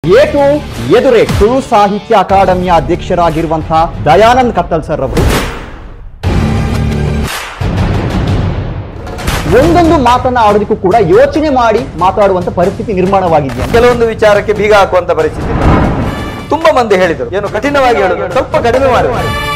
ಏಟು ಎದುರೇ ತುಳು ಸಾಹಿತ್ಯ ಅಕಾಡೆಮಿಯ ಅಧ್ಯಕ್ಷರಾಗಿರುವಂತಹ ದಯಾನಂದ್ ಕತ್ತಲ್ ಸರ್ ಅವರು ಒಂದೊಂದು ಮಾತನ್ನ ಆಡೋದಕ್ಕೂ ಕೂಡ ಯೋಚನೆ ಮಾಡಿ ಮಾತಾಡುವಂತ ಪರಿಸ್ಥಿತಿ ನಿರ್ಮಾಣವಾಗಿದೆಯಾ ಕೆಲವೊಂದು ವಿಚಾರಕ್ಕೆ ಬೀಗ ಹಾಕುವಂತ ಪರಿಸ್ಥಿತಿ ತುಂಬಾ ಮಂದಿ ಹೇಳಿದರು ಏನು ಕಠಿಣವಾಗಿ ಹೇಳಿದ್ರು ಸ್ವಲ್ಪ ಕಡಿಮೆ ಮಾಡಿ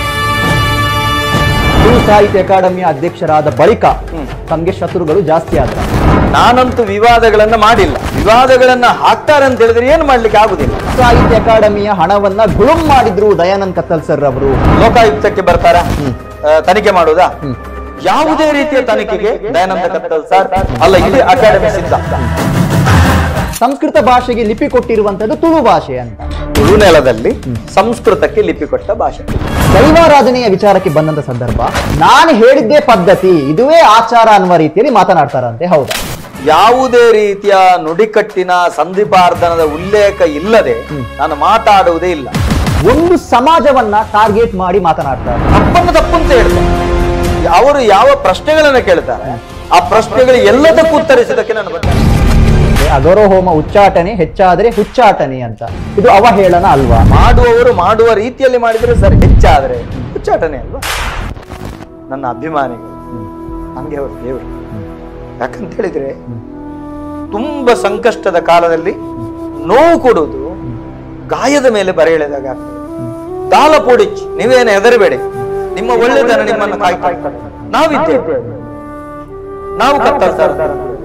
ತುಳು ಸಾಹಿತ್ಯ ಅಕಾಡೆಮಿಯ ಅಧ್ಯಕ್ಷರಾದ ಬಳಿಕ ತಮಗೆ ಶತ್ರುಗಳು ಜಾಸ್ತಿ ಆದ್ರ ನಾನಂತೂ ವಿವಾದಗಳನ್ನ ಮಾಡಿಲ್ಲ ವಿವಾದಗಳನ್ನ ಹಾಕ್ತಾರೆ ಅಂತ ಹೇಳಿದ್ರೆ ಏನು ಮಾಡ್ಲಿಕ್ಕೆ ಆಗುದಿಲ್ಲ ಸಾಹಿತ್ಯ ಅಕಾಡೆಮಿಯ ಹಣವನ್ನ ಗುಳುಂ ಮಾಡಿದ್ರು ದಯಾನಂದ್ ಕತ್ತಲ್ ಸರ್ ಅವರು ಲೋಕಾಯುಕ್ತಕ್ಕೆ ಬರ್ತಾರಾ ಆ, ತನಿಖೆ ಮಾಡುವುದಾ ಯಾವುದೇ ರೀತಿಯ ತನಿಖೆಗೆ ದಯಾನಂದ ಕತ್ತಲ್ ಸರ್ ಅಲ್ಲ ಇದು ಅಕಾಡೆಮಿ ಸಿದ್ಧ ಸಂಸ್ಕೃತ ಭಾಷೆಗೆ ಲಿಪಿ ಕೊಟ್ಟಿರುವಂತದ್ದು ತುಳು ಭಾಷೆ ಅಂತ ತುಳು ನೆಲದಲ್ಲಿ ಸಂಸ್ಕೃತಕ್ಕೆ ಲಿಪಿ ಕೊಟ್ಟ ಭಾಷೆ ದೈವಾರಾಧನೆಯ ವಿಚಾರಕ್ಕೆ ಬಂದಂತ ಸಂದರ್ಭ ನಾನು ಹೇಳಿದ್ದೇ ಪದ್ಧತಿ ಇದುವೇ ಆಚಾರ ಅನ್ನುವ ರೀತಿಯಲ್ಲಿ ಮಾತನಾಡ್ತಾರಂತೆ ಹೌದಾ ಯಾವುದೇ ರೀತಿಯ ನುಡಿಕಟ್ಟಿನ ಸಂಧಿಪಾರ್ಧನದ ಉಲ್ಲೇಖ ಇಲ್ಲದೆ ನಾನು ಮಾತಾಡುವುದೇ ಇಲ್ಲ ಒಂದು ಸಮಾಜವನ್ನ ಟಾರ್ಗೆಟ್ ಮಾಡಿ ಮಾತನಾಡ್ತಾರೆ ತಪ್ಪನ್ನು ತಪ್ಪು ಅಂತ ಹೇಳ್ತಾರೆ ಅವರು ಯಾವ ಪ್ರಶ್ನೆಗಳನ್ನ ಕೇಳ್ತಾರೆ ಆ ಪ್ರಶ್ನೆಗಳು ಎಲ್ಲದಕ್ಕೂ ಉತ್ತರಿಸಿದಕ್ಕೆ ನಾನು ಬರ್ತೇನೆ ಅಗರೋ ಹೋಮ ಉಚ್ಚಾಟನೆ ಹೆಚ್ಚಾದರೆ ಹುಚ್ಚಾಟನೆ ಅಂತ ಇದು ಅವಹೇಳನ ಅಲ್ವಾ ಮಾಡುವವರು ಮಾಡುವ ರೀತಿಯಲ್ಲಿ ಮಾಡಿದ್ರೆ ಸರ್ ಹೆಚ್ಚಾದ್ರೆ ಉಚ್ಚಾಟನೆ ಅಲ್ವಾ ನನ್ನ ಅಭಿಮಾನಿಗಳು ಹಂಗೆ ಅವರು ದೇವರು ಯಾಕಂತ ಹೇಳಿದ್ರೆ ತುಂಬಾ ಸಂಕಷ್ಟದ ಕಾಲದಲ್ಲಿ ನೋವು ಕೊಡುವುದು ಗಾಯದ ಮೇಲೆ ಬರೆ ಎಳೆದಾಗ ಆಗ್ತದೆ ತಾಲ ಪೋಡಿಚ್ಚಿ ನೀವೇನು ಹೆದರಬೇಡಿ ನಿಮ್ಮ ಒಳ್ಳೆತನ ನಿಮ್ಮನ್ನು ಕಾಯ್ತಾರೆ ನಾವಿದ್ದೇವೆ ನಾವು ಕತ್ತಲ್ ಸರ್